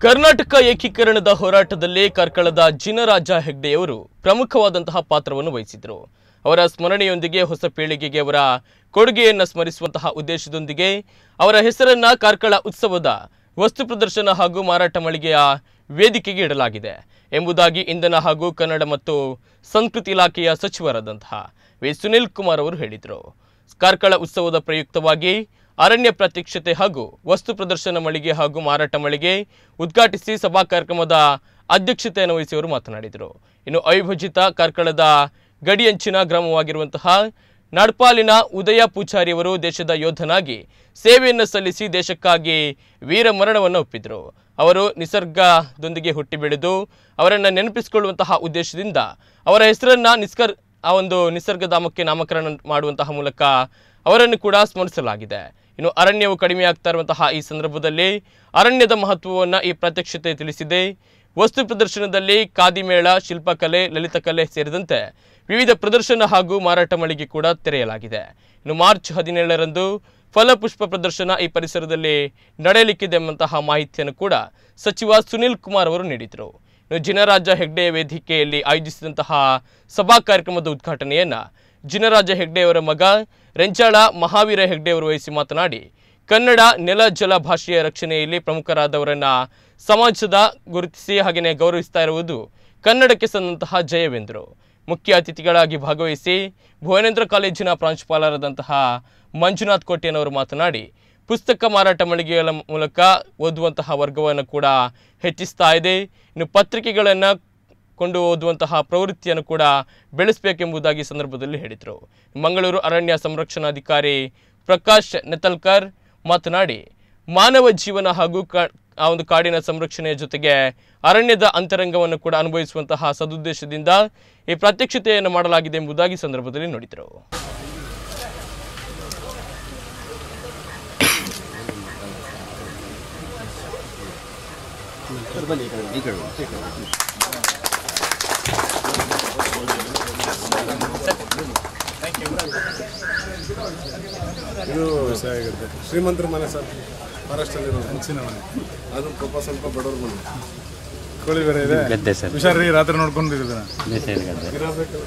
ಕರ್ನಾಟಕ ಏಕೀಕರಣದ ಹೋರಾಟದಲ್ಲಿ ಕಾರ್ಕಳದ ಜಿನರಾಜ ಹೆಗ್ಡೆಯವರು ಪ್ರಮುಖವಾದಂತಹ ಪಾತ್ರವನ್ನು ವಹಿಸಿದರು ಅವರ ಸ್ಮರಣೆಯೊಂದಿಗೆ ಹೊಸ ಪೀಳಿಗೆಗೆ ಅವರ ಕೊಡುಗೆಯನ್ನು ಸ್ಮರಿಸುವಂತಹ ಉದ್ದೇಶದೊಂದಿಗೆ ಅವರ ಹೆಸರನ್ನ ಕಾರ್ಕಳ ಉತ್ಸವದ ವಸ್ತು ಪ್ರದರ್ಶನ ಹಾಗೂ ಮಾರಾಟ ಮಳಿಗೆಯ ವೇದಿಕೆಗೆ ಇಡಲಾಗಿದೆ ಎಂಬುದಾಗಿ ಇಂಧನ ಹಾಗೂ ಕನ್ನಡ ಮತ್ತು ಸಂಸ್ಕೃತಿ ಇಲಾಖೆಯ ಸಚಿವರಾದಂತಹ ವಿ ಸುನಿಲ್ ಕುಮಾರ್ ಅವರು ಹೇಳಿದರು ಕಾರ್ಕಳ ಉತ್ಸವದ ಪ್ರಯುಕ್ತವಾಗಿ ಅರಣ್ಯ ಪ್ರತ್ಯಕ್ಷತೆ ಹಾಗೂ ವಸ್ತು ಪ್ರದರ್ಶನ ಮಳಿಗೆ ಹಾಗೂ ಮಾರಾಟ ಮಳಿಗೆ ಉದ್ಘಾಟಿಸಿ ಸಭಾ ಕಾರ್ಯಕ್ರಮದ ಅಧ್ಯಕ್ಷತೆಯನ್ನು ವಹಿಸಿ ಅವರು ಮಾತನಾಡಿದರು ಇನ್ನು ಅವಿಭಜಿತ ಕಾರ್ಕಳದ ಗಡಿಯಂಚಿನ ಗ್ರಾಮವಾಗಿರುವಂತಹ ನಡ್ಪಾಲಿನ ಉದಯ ಪೂಜಾರಿಯವರು ದೇಶದ ಯೋಧನಾಗಿ ಸೇವೆಯನ್ನು ಸಲ್ಲಿಸಿ ದೇಶಕ್ಕಾಗಿ ವೀರ ಮರಣವನ್ನು ಒಪ್ಪಿದರು ಅವರು ನಿಸರ್ಗದೊಂದಿಗೆ ಹುಟ್ಟಿ ಬೆಳೆದು ಅವರನ್ನು ನೆನಪಿಸಿಕೊಳ್ಳುವಂತಹ ಉದ್ದೇಶದಿಂದ ಅವರ ಹೆಸರನ್ನ ನಿಸ್ಕರ್ ಆ ಒಂದು ನಿಸರ್ಗಧಾಮಕ್ಕೆ ನಾಮಕರಣ ಮಾಡುವಂತಹ ಮೂಲಕ ಅವರನ್ನು ಕೂಡ ಸ್ಮರಿಸಲಾಗಿದೆ ಇನ್ನು ಅರಣ್ಯವು ಕಡಿಮೆಯಾಗ್ತಾ ಇರುವಂತಹ ಈ ಸಂದರ್ಭದಲ್ಲಿ ಅರಣ್ಯದ ಮಹತ್ವವನ್ನು ಈ ಪ್ರತ್ಯಕ್ಷತೆ ತಿಳಿಸಿದೆ ವಸ್ತು ಪ್ರದರ್ಶನದಲ್ಲಿ ಖಾದಿಮೇಳ ಶಿಲ್ಪಕಲೆ ಲಲಿತಕಲೆ ಸೇರಿದಂತೆ ವಿವಿಧ ಪ್ರದರ್ಶನ ಹಾಗೂ ಮಾರಾಟ ಮಳಿಗೆ ಕೂಡ ತೆರೆಯಲಾಗಿದೆ ಇನ್ನು ಮಾರ್ಚ್ ಹದಿನೇಳರಂದು ಫಲಪುಷ್ಪ ಪ್ರದರ್ಶನ ಈ ಪರಿಸರದಲ್ಲಿ ನಡೆಯಲಿಕ್ಕಿದೆ ಎಂಬಂತಹ ಮಾಹಿತಿಯನ್ನು ಕೂಡ ಸಚಿವ ಸುನಿಲ್ ಕುಮಾರ್ ಅವರು ನೀಡಿದರು ಇನ್ನು ಜಿನರಾಜ ಹೆಗ್ಡೆ ವೇದಿಕೆಯಲ್ಲಿ ಆಯೋಜಿಸಿದಂತಹ ಸಭಾ ಕಾರ್ಯಕ್ರಮದ ಉದ್ಘಾಟನೆಯನ್ನ ಜಿನರಾಜ ಹೆಗ್ಡೆಯವರ ಮಗ ರೆಂಚಾಳ ಮಹಾವೀರ ಹೆಗ್ಡೆ ಅವರು ವಹಿಸಿ ಮಾತನಾಡಿ ಕನ್ನಡ ನೆಲ ಜಲ ಭಾಷೆಯ ರಕ್ಷಣೆಯಲ್ಲಿ ಪ್ರಮುಖರಾದವರನ್ನ ಸಮಾಜದ ಗುರುತಿಸಿ ಹಾಗೆಯೇ ಗೌರವಿಸ್ತಾ ಇರುವುದು ಕನ್ನಡಕ್ಕೆ ಸಂದಂತಹ ಜಯವೆಂದರು ಮುಖ್ಯ ಅತಿಥಿಗಳಾಗಿ ಭಾಗವಹಿಸಿ ಭುವನೇಂದ್ರ ಕಾಲೇಜಿನ ಪ್ರಾಂಶುಪಾಲರಾದಂತಹ ಮಂಜುನಾಥ್ ಕೋಟೆಯನವರು ಮಾತನಾಡಿ ಪುಸ್ತಕ ಮಾರಾಟ ಮಳಿಗೆಗಳ ಮೂಲಕ ಓದುವಂತಹ ವರ್ಗವನ್ನು ಕೂಡ ಹೆಚ್ಚಿಸ್ತಾ ಇದೆ ಇನ್ನು ಪತ್ರಿಕೆಗಳನ್ನು ಕೊಂಡು ಓದುವಂತಹ ಪ್ರವೃತ್ತಿಯನ್ನು ಕೂಡ ಬೆಳೆಸಬೇಕೆಂಬುದಾಗಿ ಈ ಸಂದರ್ಭದಲ್ಲಿ ಹೇಳಿದರು ಮಂಗಳೂರು ಅರಣ್ಯ ಸಂರಕ್ಷಣಾಧಿಕಾರಿ ಪ್ರಕಾಶ್ ನೆತಲ್ಕರ್ ಮಾತನಾಡಿ ಮಾನವ ಜೀವನ ಹಾಗೂ ಕಾ- ಆ ಒಂದು ಕಾಡಿನ ಸಂರಕ್ಷಣೆಯ ಜೊತೆಗೆ ಅರಣ್ಯದ ಅಂತರಂಗವನ್ನು ಕೂಡ ಅನುಭವಿಸುವಂತಹ ಸದುದ್ದೇಶದಿಂದ ಈ ಪ್ರತ್ಯಕ್ಷತೆಯನ್ನು ಮಾಡಲಾಗಿದೆ ಎಂಬುದಾಗಿ ಈ ಸಂದರ್ಭದಲ್ಲಿ ನುಡಿದರು ಇದು ಆಗುತ್ತೆ ಶ್ರೀಮಂತರ ಮನೆ ಸರ್ ಫಾರೆಸ್ಟಲ್ಲಿ ಹಂಚಿನ ಮನೆ ಅದು ಪಾಪ ಸ್ವಲ್ಪ ಬಡವ್ರ ಮನೆ ಕೋಳಿ ಬೇರೆ ಇದೆ ಗದ್ದೆ ಸರ್ ಹುಷಾರ್ರಿ ರಾತ್ರಿ ನೋಡ್ಕೊಂಡಿರೋದನ್ನ ಬೇಸರ ಗದ್ದೆ ಇರಬೇಕು